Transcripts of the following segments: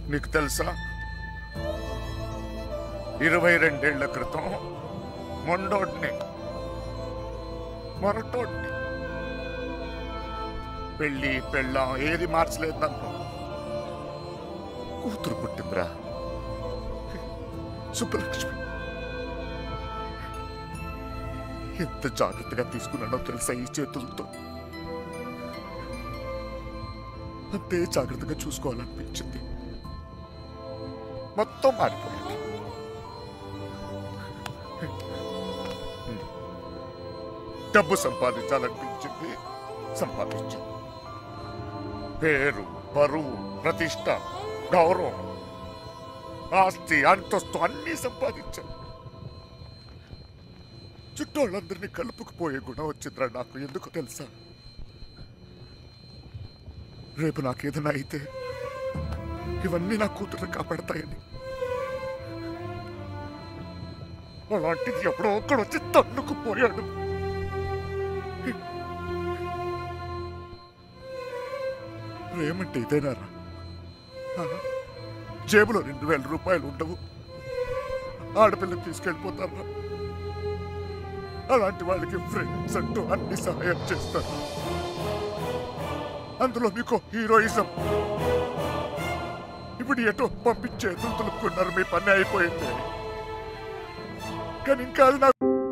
నీకు తెలుసా ఇరవై రెండేళ్ల క్రితం మొండోడ్ని మొరటోడ్ని పెళ్ళి పెళ్ళాం ఏది మార్చలేదు నన్ను కూతురు పుట్టిందిరా సుబ్బలక్ష్మి ఎంత జాగ్రత్తగా తీసుకున్నానో తెలుసా ఈ చేతులతో అంతే జాగ్రత్తగా చూసుకోవాలనిపించింది మొత్తం మారిపోయింది డబ్బు సంపాదించాలనిపించింది సంపాదించింది పేరు బరువు ప్రతిష్ట గౌరవం ఆస్తి అంతస్తు అన్నీ సంపాదించాను చుట్టోళ్ళందరినీ కలుపుకుపోయే గుణం వచ్చిందిరా నాకు ఎందుకు తెలుసా రేపు నాకేదైనా అయితే ఇవన్నీ నా కూతురు కాపాడతాయని అలాంటిది ఎప్పుడో ఒక్కడు వచ్చి తన్నుకుపోయాడు ప్రేమంటే ఇదేనారా ఆ? జేబులో రెండు వేల రూపాయలు ఉండవు ఆడపిల్లని తీసుకెళ్ళిపోతారా అలాంటి వాళ్ళకి ఫ్రెండ్స్ అంటూ అన్ని సహాయం చేస్తారు అందులో మీకు హీరోయిజం ఇప్పుడు ఎటో పంపించే తులుపుకున్నారు మీ పని అయిపోయింది కానీ ఇంకా అది నాకు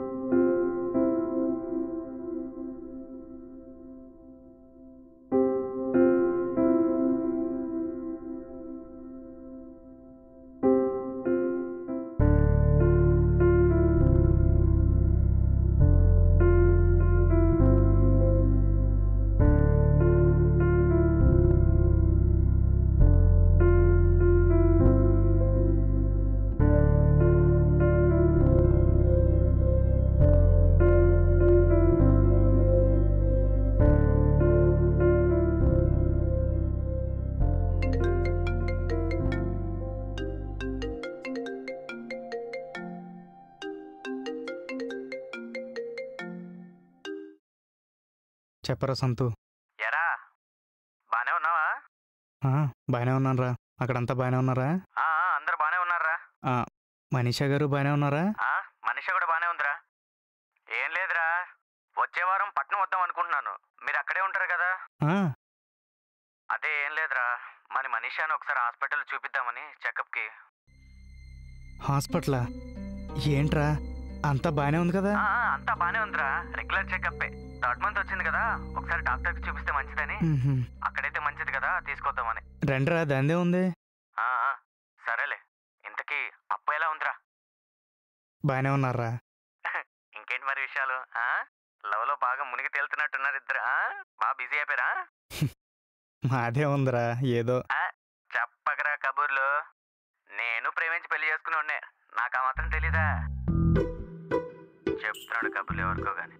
చెప్పరా సంతు ఎరా బానే ఉన్నావా ఆ, బాగానే ఉన్నాను రా అక్కడంతా బాగానే ఉన్నారా ఆ, ఆ, అందరు బానే ఉన్నారా ఆ, మనీషా గారు బాగానే ఉన్నారా ఆ, మనిషి కూడా బానే ఉందిరా ఏం లేదురా వచ్చే వారం పట్నం వద్దాం అనుకుంటున్నాను మీరు అక్కడే ఉంటారు కదా ఆ, అదే ఏం లేదురా మన మనీషాని ఒకసారి హాస్పిటల్ చూపిద్దామని చెకప్కి హాస్పిటలా ఏంట్రా అంతా బాగానే ఉంది కదా ఆ, ఆ, అంతా బానే ఉందిరా రెగ్యులర్ చెకప్ థర్డ్ మంత్ వచ్చింది కదా ఒకసారి డాక్టర్కి చూపిస్తే మంచిదని మ్మ్హ్మ్. అక్కడైతే మంచిది కదా తీసుకొద్దామని రండిరా దాందే ఉంది ఆ, ఆ, సరేలే ఇంతకీ అప్పు ఎలా ఉందిరా బాగానే ఉన్నారా ఇంకేంటి మరి విషయాలు ఆ లవ్ లో బాగా మునిగి తేలుతున్నట్టున్నారు ఇద్దరు ఆ బాగా బిజీ అయిపోయారా మాదే ఉందిరా ఏదో చెప్పకరా కబుర్లు నేను ప్రేమించి పెళ్లి చేసుకుని ఉండే నాకు ఆ మాత్రం తెలీదా చెప్తున్నాడు కబుర్లు ఎవరికో గాని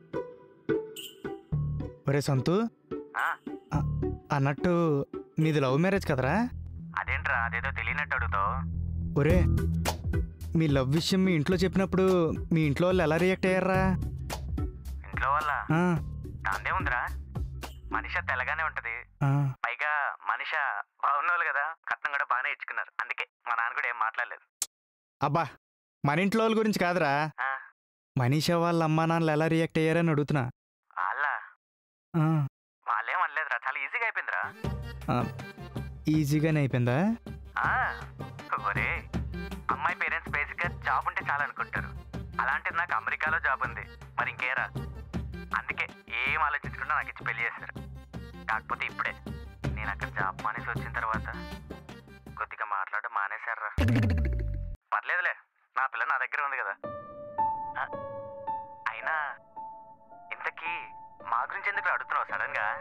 ఒరే సంతు ఆ? ఆ, అన్నట్టు మీది లవ్ మ్యారేజ్ కదరా అదేంట్రా అదేదో తెలియనట్టు అడుగుతావు ఒరే మీ లవ్ విషయం మీ ఇంట్లో చెప్పినప్పుడు మీ ఇంట్లో వాళ్ళు ఎలా రియాక్ట్ అయ్యారా ఇంట్లో వల్ల ఆ, దాందే ఉందిరా మనిష తెల్లగానే ఉంటది ఆ, పైగా మనిష బాగున్నోళ్ళు కదా కట్నం కూడా బాగానే ఇచ్చుకున్నారు అందుకే మా నాన్న కూడా ఏం మాట్లాడలేదు అబ్బా మన ఇంట్లో వాళ్ళ గురించి కాదురా ఆ, మనీషా వాళ్ళ అమ్మా నాన్నలు ఎలా రియాక్ట్ అయ్యారని అడుగుతున్నా వాళ్ళ ఆ, వాళ్ళేం అనలేదురా చాలా ఈజీగా అయిపోయిందిరా ఆ, ఈజీగానే అయిపోయిందా ఆ, ఒరే అమ్మాయి పేరెంట్స్ బేసిక్ గా జాబ్ ఉంటే చాలు అనుకుంటారు అలాంటిది నాకు అమెరికాలో జాబ్ ఉంది మరి ఇంకేరా అందుకే ఏం ఆలోచించకుండా నాకు ఇచ్చి పెళ్లి చేశారు కాకపోతే ఇప్పుడే నేను అక్కడ జాబ్ మానేసి వచ్చిన తర్వాత కొద్దిగా మాట్లాడడం మానేశారా పర్లేదులే నా పిల్ల నా దగ్గర ఉంది కదా ఆ, అయినా ఇంతకీ మా గురించి ఎందుకు అడుగుతున్నావు సడన్ గా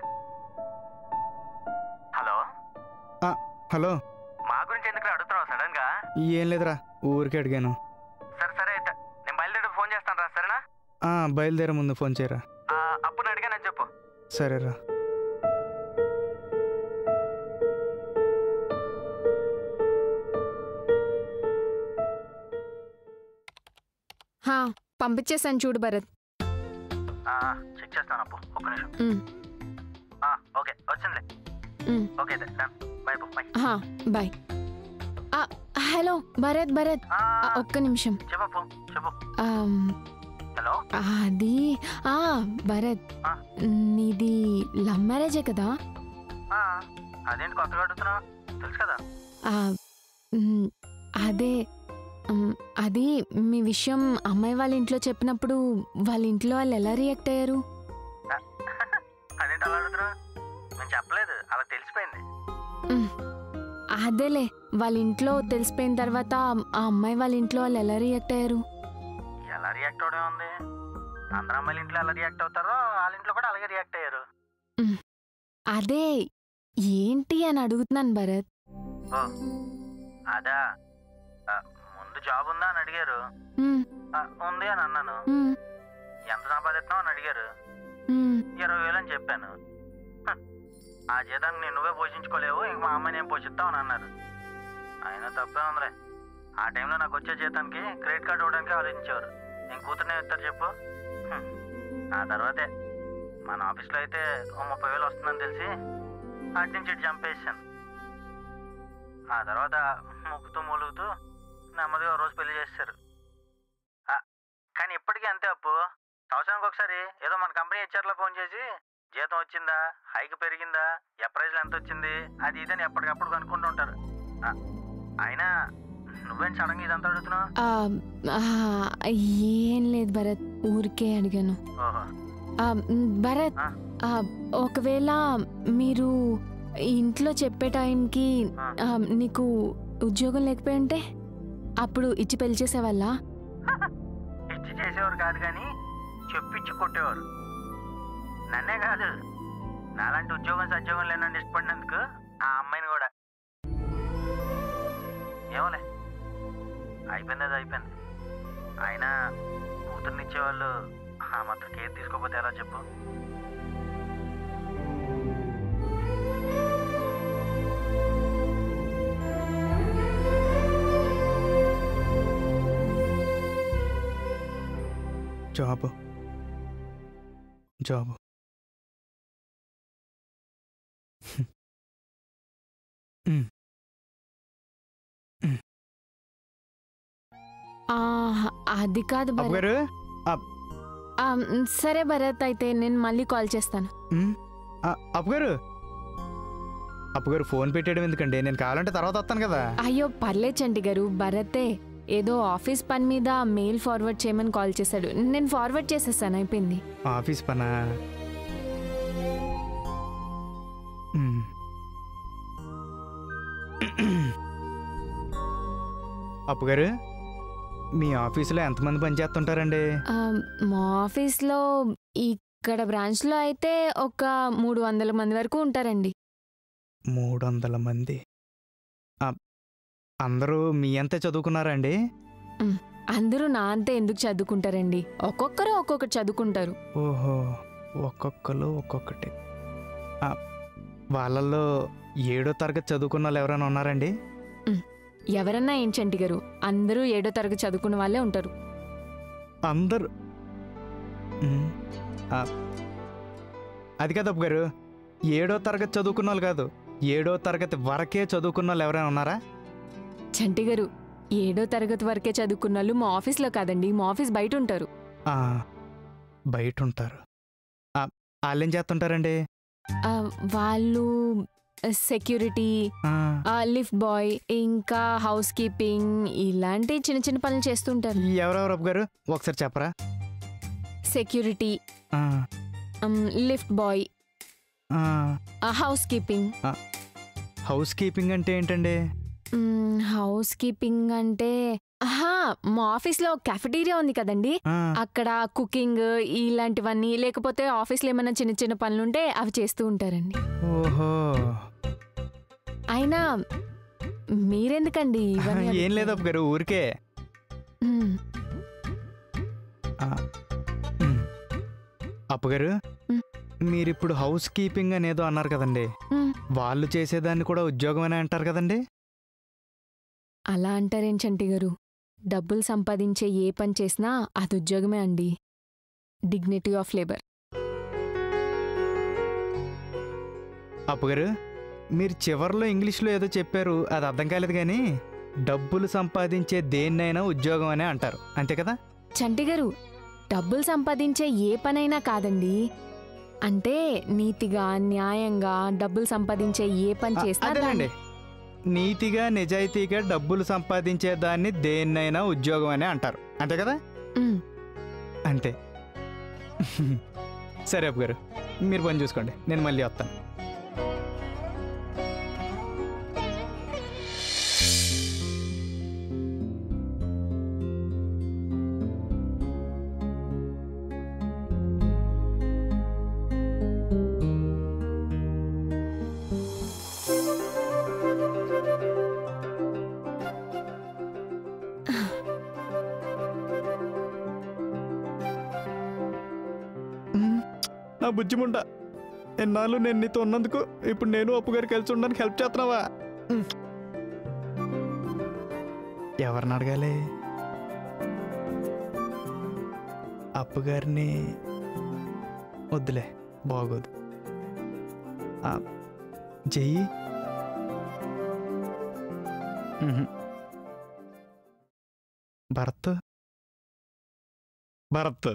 హలో హలో మా గురించి ఎందుకు అడుగుతున్నావు సడన్ గా ఏం లేదురా ఊరికే అడిగాను సరే సరే అయితే నేను బయలుదేరి ఫోన్ చేస్తాను రా సరేనా ఆ, బయలుదేరే ముందు ఫోన్ చేయరా ఆ, అప్పుడు అడిగానని చెప్పు సరేరా హా పంపించేశాను చూడు భరత్ ఆ, చెక్ చేస్తాను అప్పు ఒక్క నిమిషం ఉమ్, ఆ, ఓకే వచ్చిందిలే ఉమ్, ఓకే అయితే డన్ బై అప్పు బై హా బాయ్ హలో భరత్ భరత్ ఆ, ఆ, ఒక్క నిమిషం చెప్పు చెప్పు ఆమ్, హలో అది ఆ భరత్ ఆ. నీది లవ్ మ్యారేజే కదా ఆ, అదేంటి కొత్తగా అడుగుతున్నావు తెలుసు కదా ఆ, మ్, అదే మ్, అది మీ విషయం అమ్మాయి వాళ్ళ ఇంట్లో చెప్పినప్పుడు వాళ్ళ ఇంట్లో వాళ్ళు ఎలా రియాక్ట్ అయ్యారు అదేంటి అలా అడుగుతున్నావు నేను చెప్పలేదు అలా తెలిసిపోయింది మ్, అదేలే వాళ్ళ ఇంట్లో తెలిసిపోయిన తర్వాత ఆ అమ్మాయి వాళ్ళ ఇంట్లో వాళ్ళు ఎలా రియాక్ట్ అయ్యారు ఎలా రియాక్ట్ అవడం ఉంది అందరు అమ్మాయిల ఇంట్లో ఎలా రియాక్ట్ అవుతారో వాళ్ళ ఇంట్లో కూడా అలాగే రియాక్ట్ అయ్యారు అదే ఏంటి అని అడుగుతున్నాను భరత్ ఓ అదా ఆ, ముందు జాబ్ ఉందా అని అడిగారు మ్, ఆ, ఉంది అని అన్నాను మ్, ఎంత సంపాదిస్తున్నావు అని అడిగారు మ్, ఇరవై వేలు అని చెప్పాను హ, ఆ జీతానికి నేను నువ్వే పోషించుకోలేవు ఇంక మా అమ్మాయి నేను పోషిస్తావు అని అన్నారు అయినా తప్పే ఉందిలే ఆ టైంలో నాకు వచ్చే జీతానికి క్రెడిట్ కార్డు ఇవ్వడానికి ఆలోచించేవారు నేను కూతురునే ఇస్తారు చెప్పు హ, ఆ తర్వాతే మన ఆఫీస్లో అయితే ఓ ముప్పై వేలు వస్తుందని తెలిసి అటు నుంచి ఇటు చంపేసాను ఆ తర్వాత ముక్కుతూ మూలుగుతూ నెమ్మదిగా ఓ రోజు పెళ్లి చేశారు ఆ, కానీ ఇప్పటికీ అంతే అప్పు సంవత్సరానికి ఒకసారి ఏదో మన కంపెనీ హెచ్ఆర్లో ఫోన్ చేసి జీతం వచ్చిందా హైక్ పెరిగిందా ఎప్రైజ్లు ఎంత వచ్చింది అది ఇదని ఎప్పటికప్పుడు కనుక్కుంటూ ఉంటారు ఆ, అయినా నువ్వేం సడన్గా ఇదంతా అడుగుతున్నావు ఆ, ఆ, ఏం లేదు భరత్ ఊరికే అడిగాను ఓహో ఆ, మ్, భరత్ ఆ. ఆ, ఒకవేళ మీరు ఇంట్లో చెప్పే టైంకి ఆ. ఆ, నీకు ఉద్యోగం లేకపోయి ఉంటే అప్పుడు ఇచ్చి పెళ్లి చేసేవాళ్ళ ఇచ్చి చేసేవారు కాదు కానీ చెప్పిచ్చి కొట్టేవారు నన్నే కాదు నాలాంటి ఉద్యోగం సద్యోగం లేనని ఇష్టపడినందుకు ఆ అమ్మాయిని కూడా ఏమోలే అయిపోయింది అది అయిపోయింది అయినా కూతుర్నిచ్చేవాళ్ళు ఆ మాత్రం కేర్ తీసుకోకపోతే ఎలా చెప్పు జాబ్ జాబ్ ఆ, అది కాదు భరత్ అప్పగారు ఆ, మ్, సరే భరత్ అయితే నేను మళ్ళీ కాల్ చేస్తాను అప్పగారు అప్పగారు ఫోన్ పెట్టేయడం ఎందుకండి నేను కావాలంటే తర్వాత వస్తాను కదా అయ్యో పర్లేదు చంటి గారు భరతే ఏదో ఆఫీస్ పని మీద మెయిల్ ఫార్వర్డ్ చేయమని కాల్ చేశాడు నేను ఫార్వర్డ్ చేసేసాను అయిపోయింది ఆఫీస్ పనా మ్. అప్పగారు మీ ఆఫీసులో ఎంతమంది పనిచేస్తుంటారండి ఆ, మా ఆఫీస్లో ఇక్కడ బ్రాంచ్లో అయితే ఒక మూడు వందల మంది వరకు ఉంటారండి మూడు వందల మంది ఆ, అందరూ మీ అంతే చదువుకున్నారండి అందరూ నా అంతే ఎందుకు చదువుకుంటారండి ఒక్కొక్కరు ఒక్కొక్కటి చదువుకుంటారు ఓహో ఒక్కొక్కరు ఒక్కొక్కటి ఆ, వాళ్ళల్లో ఏడో తరగతి చదువుకున్న వాళ్ళు ఎవరైనా ఉన్నారండి ఎవరన్నా ఏం చంటి గారు అందరూ ఏడో తరగతి చదువుకున్న వాళ్ళే ఉంటారు అందరు మ్, ఆ, అది కాదు అప్పు గారు ఏడో తరగతి చదువుకున్న వాళ్ళు కాదు ఏడో తరగతి వరకే చదువుకున్న వాళ్ళు ఎవరైనా ఉన్నారా చంటి గారు ఏడో తరగతి వరకే చదువుకున్న వాళ్ళు మా ఆఫీస్లో కాదండి మా ఆఫీస్ బయట ఉంటారు ఆ, బయట ఉంటారు ఆ, వాళ్ళేం చేస్తుంటారండి ఆ, వాళ్ళు సెక్యూరిటీ ఆ, లిఫ్ట్ బాయ్ ఇంకా హౌస్ కీపింగ్ ఇలాంటి చిన్న చిన్న పనులు చేస్తుంటారు ఎవరెవరు అప్పు గారు ఒకసారి చెప్పరా సెక్యూరిటీ ఆ, లిఫ్ట్ బాయ్ ఆ, హౌస్ కీపింగ్ హౌస్ కీపింగ్ అంటే ఏంటండి హౌస్ కీపింగ్ అంటే ఆహా, మా ఆఫీస్లో కెఫెటీరియా ఉంది కదండి ఆ, అక్కడ కుకింగ్ ఇలాంటివన్నీ లేకపోతే ఆఫీస్లో ఏమైనా చిన్న చిన్న పనులుంటే అవి చేస్తూ ఉంటారండి ఓహో అయినా మీరెందుకండి ఇవన్నీ ఏం లేదు అడుగుతున్నారు? అప్పు గారు ఊరికే మ్మ్. ఆ, మ్. అప్పు గారు మ్. మీరిప్పుడు హౌస్ కీపింగ్ అనేదో అన్నారు కదండి మ్మ్. వాళ్ళు చేసేదాన్ని కూడా ఉద్యోగం అనే అంటారు కదండి అలా అంటారేం చంటి గారు డబ్బులు సంపాదించే ఏ పని చేసినా అది ఉద్యోగమే అండి డిగ్నిటీ ఆఫ్ లేబర్ అప్పు గారు మీరు చివర్లో ఇంగ్లీష్లో ఏదో చెప్పారు అది అర్థం కాలేదు కానీ డబ్బులు సంపాదించే దేన్నైనా ఉద్యోగం అనే అంటారు అంతే కదా చంటి గారు డబ్బులు సంపాదించే ఏ పనైనా కాదండి అంటే నీతిగా న్యాయంగా డబ్బులు సంపాదించే ఏ పని ఆ, చేసినా అదేనండి దాన్ని- నీతిగా నిజాయితీగా డబ్బులు సంపాదించే దాన్ని దేన్నైనా ఉద్యోగం అనే అంటారు అంతే కదా ఉమ్, అంతే సరే అప్పు గారు మీరు పని చూసుకోండి నేను మళ్ళీ వస్తాను మ్మ్. నా బుజ్జిముండ ఎన్నాళ్ళు నేను నీతో ఉన్నందుకు ఇప్పుడు నేను అప్పు గారు కలిసి ఉండడానికి హెల్ప్ చేస్తున్నావా మ్మ్. ఎవరిని అడగాలి అప్పు గారిని వద్దులే బాగోదు ఆ, చెయ్యి మ్మ్. భరత్ భరత్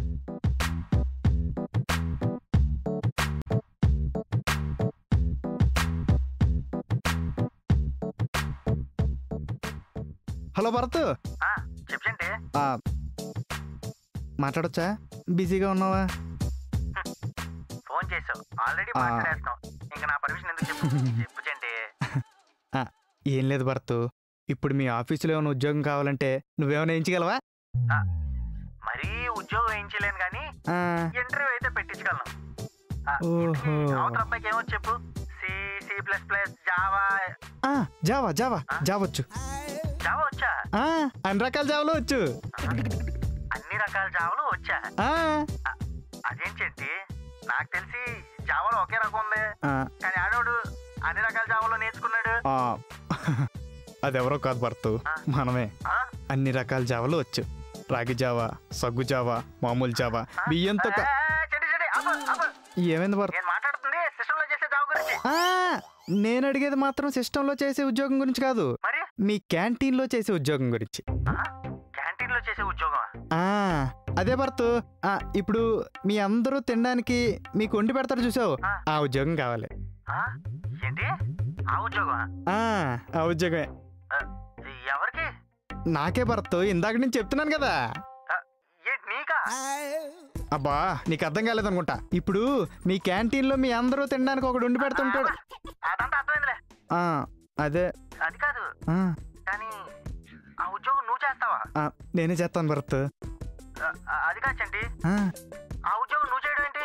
హలో భరత్ చెప్పండి ఆ, మాట్లాడొచ్చా బిజీగా ఉన్నావా ఫోన్ చేసావు ఆల్రెడీ ఆ. మాట్లాడేస్తాం ఇంకా నా పర్మిషన్ ఎందుకు చెప్పు చెప్పు చంటి ఏం లేదు భరత్ ఇప్పుడు మీ ఆఫీసులో ఏమైనా ఉద్యోగం కావాలంటే నువ్వేమైనా ఎంచగలవా మరీ ఉద్యోగం వేయించలేను కానీ ఆ, ఇంటర్వ్యూ అయితే పెట్టించగలను ఆ, ఓహో. ఇంతకీ అవతల అబ్బాయికి ఏమో చెప్పు C C plus plus Java ఆ, జావా జావా జావచ్చు జావా వచ్చా ఆ, అన్ని రకాల జావాలో వచ్చు అన్ని రకాల జావాలు వచ్చా ఆ, అదేంటండి నాకు తెలిసి జావాలో ఒకే రకం ఉంది ఆ, కానీ ఆడోడు అన్ని రకాల జావాలో నేర్చుకున్నాడు ఆ. అదెవరో కాదు భరత్ మనమే ఆ? అన్ని రకాల జావాలు వచ్చు రాగి జావా సగ్గు జావా మామూలు జావా బియ్యంతో క- ఏ, ఏ, చెడి, చెడి, ఆపు, ఆపు. ఏమైంది భరత్ నేను మాట్లాడుతుంది సిస్టమ్ లో చేసే జాబ్ గురించి ఆ, నేను అడిగేది మాత్రం సిస్టంలో చేసే ఉద్యోగం గురించి కాదు మరి మీ క్యాంటీన్లో చేసే ఉద్యోగం గురించి క్యాంటీన్ లో చేసే ఉద్యోగం ఆ, అదే భర్త ఆ, ఇప్పుడు మీ అందరూ తినడానికి మీకు వండి పెడతారు చూసావు ఆ. ఆ ఉద్యోగం కావాలి ఏంటి ఆ ఉద్యోగం ఆ, ఆ ఉద్యోగమే ఎవరికి నాకే భర్త ఇందాక నేను చెప్తున్నాను కదా ఏంటి నీకా అబ్బా నీకు అర్థం కాలేదనుకుంటా ఇప్పుడు మీ క్యాంటీన్లో మీ అందరూ తినడానికి ఒకడు వండి పెడుతుంటాడు అదంతా అర్థమైందిలే ఆ, అదే అది కాదు ఆ, కానీ ఆ ఉద్యోగం నువ్వు చేస్తావా ఆ, నేనే చేస్తాను భరత్ ఆ, ఆ, అది కాదు చంటి ఆ, ఆ ఉద్యోగం నువ్వు చేయడం ఏంటి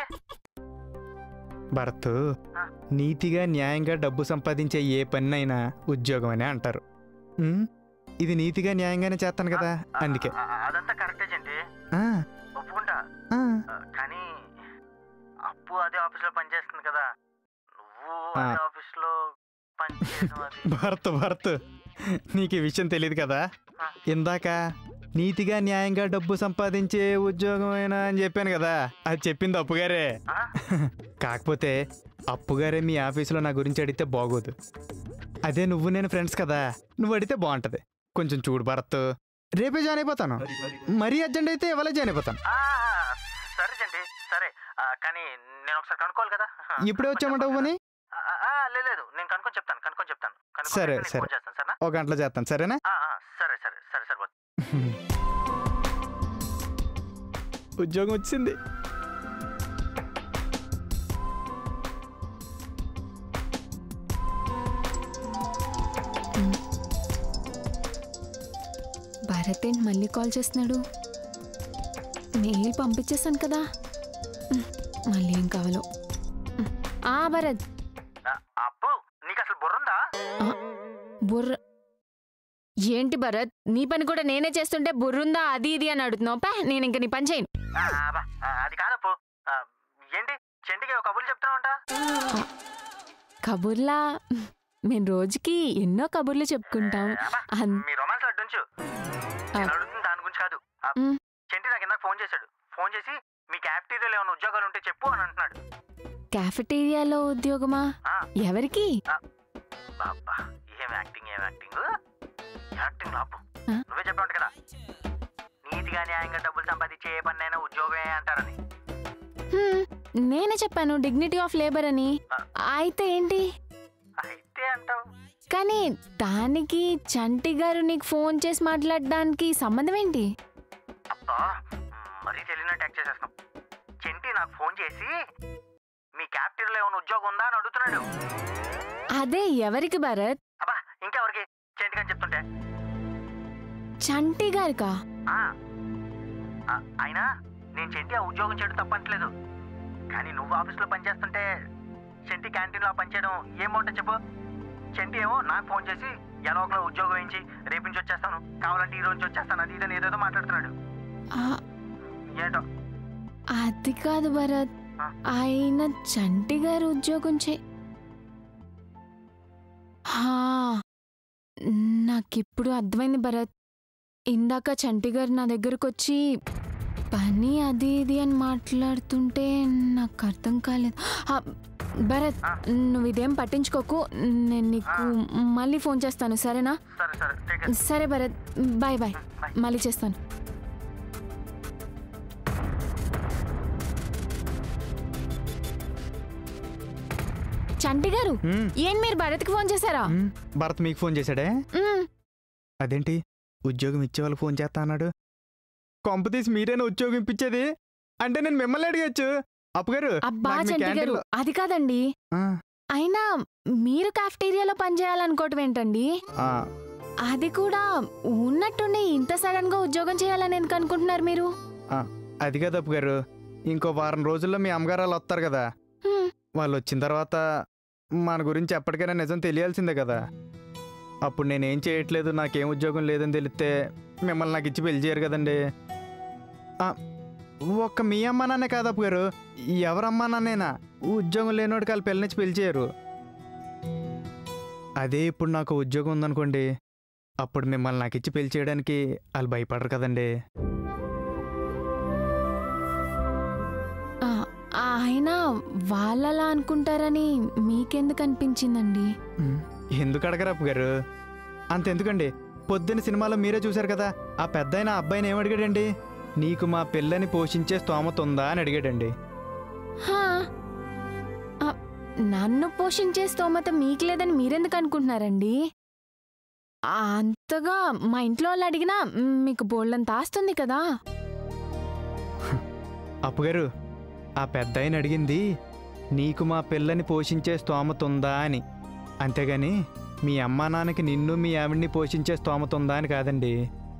భరత్ ఆ. నీతిగా న్యాయంగా డబ్బు సంపాదించే ఏ పన్నైనా ఉద్యోగం అనే అంటారు ఉమ్, ఇది నీతిగా న్యాయంగానే చేస్తాను కదా ఆ, అందుకే ఆ, ఆ, అదంతా కరెక్టే చంటి ఆ, ఒప్పుకుంటా ఆ, ఆ, కానీ అప్పు అదే ఆఫీస్ లో పనిచేస్తుంది కదా నువ్వు ఆ. అదే ఆఫీస్ లో పనిచేయడం అది భరత్ భరత్ నీకు ఈ విషయం తెలియదు కదా ఆ. ఇందాక నీతిగా న్యాయంగా డబ్బు సంపాదించే ఉద్యోగమేనా అని చెప్పాను కదా అది చెప్పింది అప్పుగారే ఆ? కాకపోతే అప్పుగారే మీ ఆఫీసులో నా గురించి అడిగితే బాగోదు అదే నువ్వు నేను ఫ్రెండ్స్ కదా నువ్వు అడిగితే బాగుంటది కొంచెం చూడు భరత్ రేపే జాయిన్ అయిపోతాను మరీ అర్జెంట్ అయితే ఇవాళ జాయిన్ అయిపోతాను ఆ, సరే చండి సరే ఆ, కానీ నేను ఒకసారి కనుక్కోవాలి కదా ఇప్పుడే వచ్చామంటావు పని ఆ, ఆ, లేదు లేదు నేను కనుక్కొని చెప్తాను కనుక్కొని చెప్తాను కనుక్కొని సరే, చెప్తే నీకు సరే. ఫోన్ చేస్తాను సరేనా ఒక గంటలో చేస్తాను సరేనా ఆ, ఆ, సరే సరే సరే సరే బాయ్. ఉద్యోగం వచ్చింది భరత్ ఏంటి మళ్ళీ కాల్ చేస్తున్నాడు మెయిల్ పంపించేశాను కదా ఉమ్, మళ్ళీ ఏం కావాలో ఉమ్, ఆ భరత్ ఆ, అప్పు నీకు అసలు బుర్రుందా బుర్ర ఏంటి భరత్ నీ పని కూడా నేనే చేస్తుంటే బుర్రుందా అది ఇది అని అడుగుతున్నావు పా నేను ఇంక నీ పని చేయను ఆ, అబ్బా, ఆ, అది కాదప్పు ఆ, ఏంటి చెంటికి ఒక కబుర్లు చెప్తావంట కబుర్లా మేము రోజుకి ఎన్నో కబుర్లు చెప్పుకుంటాం అబ్బా, అన్- మీ రొమాన్స్ అడ్డుంచు నేను అడుగుతుంది దాని గురించి కాదు ఆ, మ్. చెంటి నాకు ఇందాక ఫోన్ చేశాడు ఫోన్ చేసి మీ క్యాఫ్టీరియాలో ఏమైనా ఉద్యోగాలు ఉంటే చెప్పు అని అంటున్నాడు క్యాఫెటీరియాలో ఉద్యోగమా ఆ, ఎవరికి అబ్బా, ఏం యాక్టింగ్ ఏం యాక్టింగ్ యాక్టింగ్ లాపు ఆ? నువ్వే చెప్పావు కదా నీతిగా న్యాయంగా డబ్బులు సంపాదించే ఏ పన్నైనా ఉద్యోగమే అంటారని హ్మ్, నేనే చెప్పాను డిగ్నిటీ ఆఫ్ లేబర్ అని అయితే ఏంటి అయితే అంటావు కానీ దానికి చంటి గారు నీకు ఫోన్ చేసి మాట్లాడడానికి సంబంధం ఏంటి అబ్బా మరీ తెలియనట్టు యాక్ట్ చేసేస్తాం చెంటి నాకు ఫోన్ చేసి మీ క్యాప్టెన్లో ఏమైనా ఉద్యోగం ఉందా అని అడుగుతున్నాడు అదే ఎవరికి భరత్ అబ్బా ఇంకెవరికి చెంటి అని చెప్తుంటే చంటి గారికా ఆ, ఆ, అయినా నేను చెంటి ఆ ఉద్యోగం చేయడం తప్పట్లేదు కానీ నువ్వు ఆఫీస్లో పనిచేస్తుంటే చెంటి క్యాంటీన్లో పనిచేయడం ఏం బాగుంటుంది చెప్పు చెంటి ఏమో నాకు ఫోన్ చేసి ఎలా ఒకలా ఉద్యోగం వేయించి రేపు నుంచి వచ్చేస్తాను కావాలంటే ఈ రోజు నుంచి వచ్చేస్తాను అది ఇదని ఏదేదో మాట్లాడుతున్నాడు ఆ, ఏంటో అది కాదు భరత్ ఆ. ఆయన చంటి గారు ఉద్యోగం చే హా, నాకిప్పుడు అర్థమైంది భరత్ ఇందాక చంటి గారు నా దగ్గరకు వచ్చి పని అది ఇది అని మాట్లాడుతుంటే నాకు అర్థం కాలేదు ఆ, భరత్ ఆ. నువ్వు ఇదేం పట్టించుకోకు నేను నీకు మళ్ళీ ఫోన్ చేస్తాను సరేనా సరే సరే take it. సరే భరత్ బాయ్ బాయ్ Bye. మళ్ళీ చేస్తాను చంటి గారు మ్మ్, ఏం మీరు భరత్కి ఫోన్ చేశారా మ్మ్. భరత్ మీకు ఫోన్ చేశాడే మ్మ్. అదేంటి ఉద్యోగం ఇచ్చే వాళ్ళు ఫోన్ చేస్తా అన్నాడు కొంప తీసి మీరేనా ఉద్యోగం ఇప్పించేది అంటే నేను మిమ్మల్ని అడిగచ్చు అప్పుగారు అబ్బా నాకు మీ చంటి గారు క్యాంటీన్లో- అది కాదండి ఆ, అయినా మీరు కాఫ్టీరియాలో పనిచేయాలనుకోవటం ఏంటండి ఆ, అది కూడా ఉన్నట్టుండి ఇంత సడన్ గా ఉద్యోగం చేయాలని ఎందుకు అనుకుంటున్నారు మీరు అది కదా అప్పుగారు ఇంకో వారం రోజుల్లో మీ అమ్మగారు వాళ్ళు వస్తారు కదా హ్మ్. వాళ్ళు వచ్చిన తర్వాత మన గురించి ఎప్పటికైనా నిజం తెలియాల్సిందే కదా అప్పుడు నేనేం చేయట్లేదు నాకేం ఉద్యోగం లేదని తెలిస్తే మిమ్మల్ని నాకు ఇచ్చి పెళ్లి చేయరు కదండి ఆ, ఒక్క మీ అమ్మ నాన్నే కాదు అప్పు గారు ఎవరమ్మా నాన్నేనా ఉద్యోగం లేనోడికి వాళ్ళు పిల్లనిచ్చి పెళ్లి చేయరు అదే ఇప్పుడు నాకు ఉద్యోగం ఉందనుకోండి అప్పుడు మిమ్మల్ని నాకు ఇచ్చి పెళ్లి చేయడానికి వాళ్ళు భయపడరు కదండి ఆ, ఆయన వాళ్ళలా అనుకుంటారని మీకెందుకు అనిపించిందండి మ్మ్. ఎందుకు అడగరు అప్పు గారు అంతెందుకండి పొద్దున్న సినిమాలో మీరే చూశారు కదా ఆ పెద్ద ఆయన అబ్బాయిని ఏమడిగాడండి నీకు మా పిల్లని పోషించే స్తోమత ఉందా అని అడిగాడండి హా. ఆ, నన్ను పోషించే స్తోమత మీకు లేదని మీరెందుకు అనుకుంటున్నారండి ఆ, అంతగా మా ఇంట్లో వాళ్ళు అడిగినా మ్, మీకు బోల్డంత ఆస్తుంది కదా అప్పుగారు ఆ పెద్ద ఆయన అడిగింది నీకు మా పిల్లని పోషించే స్తోమత ఉందా అని అంతేగాని మీ అమ్మా నాన్నకి నిన్ను మీ ఆవిడ్ని పోషించే స్తోమత ఉందా అని కాదండి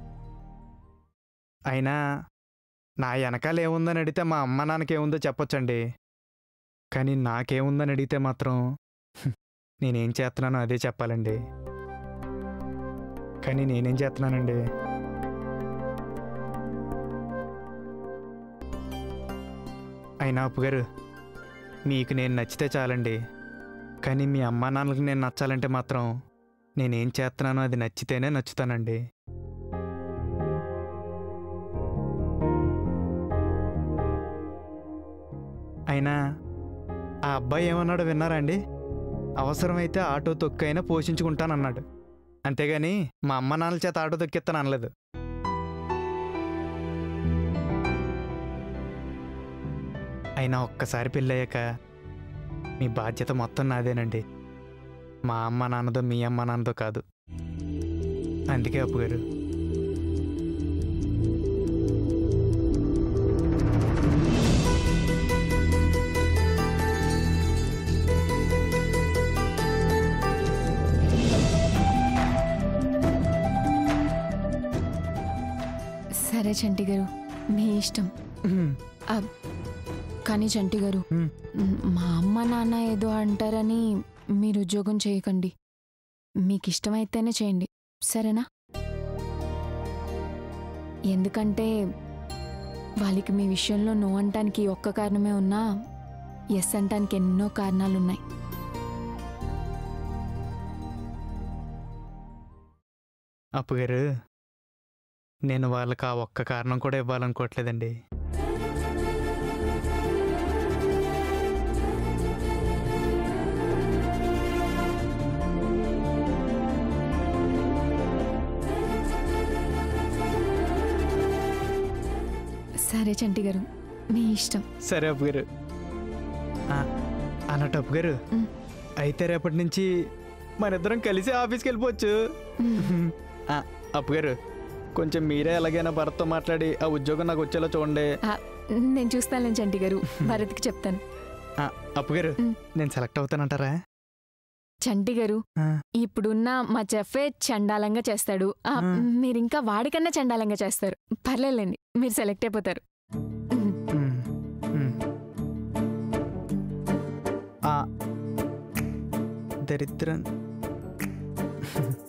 అయినా నా వెనకాల ఏముందని అడిగితే మా అమ్మ నాన్నకి ఏముందో చెప్పొచ్చండి కానీ నాకేముందని అడిగితే మాత్రం హ్మ్, నేనేం చేస్తున్నానో అదే చెప్పాలండి కానీ నేనేం చేస్తున్నానండి అయినా అప్పుగారు మీకు నేను నచ్చితే చాలండి కానీ మీ అమ్మా నాన్నలకు నేను నచ్చాలంటే మాత్రం నేనేం చేస్తున్నానో అది నచ్చితేనే నచ్చుతానండి అయినా ఆ అబ్బాయి ఏమన్నాడో విన్నారా అండి అవసరమైతే ఆటో తొక్కైనా పోషించుకుంటానన్నాడు అంతేగాని మా అమ్మ నాన్నల చేత ఆటో తొక్కిస్తాను అనలేదు అయినా ఒక్కసారి పెళ్ళయ్యాక మీ బాధ్యత మొత్తం నాదేనండి మా అమ్మ నాన్నదో మీ అమ్మ నాన్నదో కాదు అందుకే అప్పు గారు సరే చంటి గారు మీ ఇష్టం కానీ చంటి గారు హ్మ్. మ్, మా అమ్మ నాన్న ఏదో అంటారని మీరు ఉద్యోగం చేయకండి మీకు ఇష్టమైతేనే చేయండి సరేనా ఎందుకంటే వాళ్ళకి మీ విషయంలో నో అంటానికి ఈ ఒక్క కారణమే ఉన్నా ఎస్ అంటానికి ఎన్నో కారణాలున్నాయి అప్పు గారు నేను వాళ్ళకి ఆ ఒక్క కారణం కూడా ఇవ్వాలనుకోవట్లేదండి సరే చంటి గారు మీ ఇష్టం సరే అప్పు గారు ఆ, అన్నట్టు అప్పు గారు మ్. అయితే రేపటి నుంచి మన ఇద్దరం కలిసి ఆఫీస్కి వెళ్ళిపోవచ్చు ఆ, అప్పు గారు కొంచెం మీరే ఎలాగైనా భరత్తో మాట్లాడి ఆ ఉద్యోగం నాకు వచ్చేలా చూడండి ఆ, నేను చూస్తాను చంటి గారు భరత్కి చెప్తాను ఆ, అప్పు గారు మ్. నేను సెలెక్ట్ అవుతానంటారా చంటి గారు ఆ, ఇప్పుడున్న మా చెఫే చండాలంగా చేస్తాడు ఆ, ఆ. మీరు ఇంకా వాడికన్నా చండాలంగా చేస్తారు పర్లేదండి మీరు సెలెక్ట్ అయిపోతారు మ్, మ్. ఆ, దరిద్రం